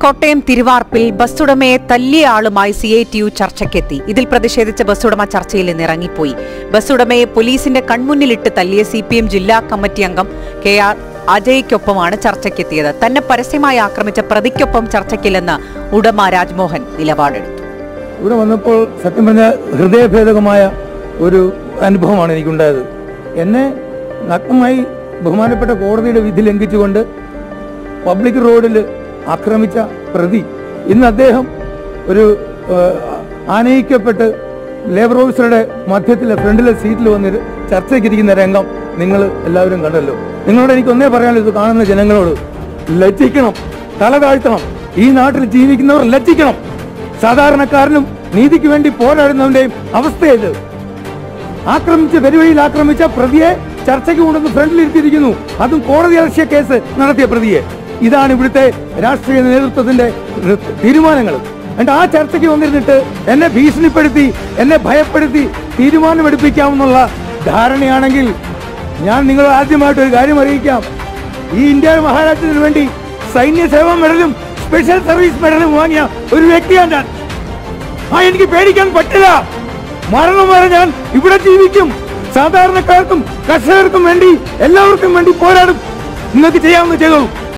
കോട്ടയം തിരുവാർപ്പിൽ ബസ്സുടമയെ തല്ലിയ ആളുമായി സി ഐ ടി യു ചർച്ചയ്ക്കെത്തി ഇതിൽ പ്രതിഷേധിച്ച ബസ്സുടമ ചർച്ചയിൽ നിന്ന് ഇറങ്ങിപ്പോയി ബസ്സുടമയെ പോലീസിന്റെ കൺമുന്നിലിട്ട് തല്ലിയ സി പി എം ജില്ലാ കമ്മിറ്റി അംഗം കെ ആർ അജയ്ക്കൊപ്പമാണ് ചർച്ചയ്ക്കെത്തിയത് തന്നെ പരസ്യമായി ആക്രമിച്ച പ്രതിക്കൊപ്പം ചർച്ചയ്ക്കില്ലെന്ന് ഉടമ രാജ്മോഹൻ നിലപാടെടുത്തു ഇവിടെ വന്നപ്പോൾ സത്യം പറഞ്ഞ ഹൃദയഭേദകമായ ഒരു അനുഭവമാണ് എനിക്കുണ്ടായത് എന്നെ നഗ്നമായി ബഹുമാനപ്പെട്ട കോടതിയുടെ വിധി ലംഘിച്ചുകൊണ്ട് പബ്ലിക് റോഡിൽ ആക്രമിച്ച പ്രതി ഇന്ന് അദ്ദേഹം ഒരു ഏഹ്, ആനയിക്കപ്പെട്ട് ലേബർ ഓഫീസറുടെ മധ്യത്തിലെ ഫ്രണ്ടിലെ സീറ്റിൽ വന്നിട്ട് ചർച്ചയ്ക്കിരിക്കുന്ന രംഗം നിങ്ങൾ എല്ലാവരും കണ്ടല്ലോ നിങ്ങളോട് എനിക്ക് ഒന്നേ പറയാനുള്ളൂ ഇത് കാണുന്ന ജനങ്ങളോട് ലജ്ജിക്കണം തല താഴ്ത്തണം ഈ നാട്ടിൽ ജീവിക്കുന്നവർ ലജ്ജിക്കണം സാധാരണക്കാരനും നീതിക്ക് വേണ്ടി പോരാടുന്നവന്റെയും അവസ്ഥയത് ആക്രമിച്ച പെരുവഴിയിൽ ആക്രമിച്ച പ്രതിയെ ചർച്ചയ്ക്ക് കൊണ്ടുവന്ന് ഫ്രണ്ടിൽ ഇരുത്തിയിരിക്കുന്നു അതും കോടതി അലക്ഷ്യ കേസ് നടത്തിയ പ്രതിയെ ഇതാണ് ഇവിടുത്തെ രാഷ്ട്രീയ നേതൃത്വത്തിന്റെ തീരുമാനങ്ങൾ എന്നിട്ട് ആ ചർച്ചയ്ക്ക് വന്നിരുന്നിട്ട് എന്നെ ഭീഷണിപ്പെടുത്തി എന്നെ ഭയപ്പെടുത്തി തീരുമാനമെടുപ്പിക്കാമെന്നുള്ള ധാരണയാണെങ്കിൽ ഞാൻ നിങ്ങൾ ആദ്യമായിട്ട് ഒരു കാര്യം അറിയിക്കാം ഈ ഇന്ത്യ മഹാരാജ്യത്തിന് വേണ്ടി സൈന്യ സേവാ മെഡലും സ്പെഷ്യൽ സർവീസ് മെഡലും വാങ്ങിയ ഒരു വ്യക്തിയാണ് ഞാൻ ആ എനിക്ക് പേടിക്കാൻ പറ്റില്ല മരണം വരെ ഞാൻ ഇവിടെ ജീവിക്കും സാധാരണക്കാർക്കും കർഷകർക്കും വേണ്ടി എല്ലാവർക്കും വേണ്ടി പോരാടും നിങ്ങൾക്ക് ചെയ്യാവുന്ന ചെയ്തോളൂ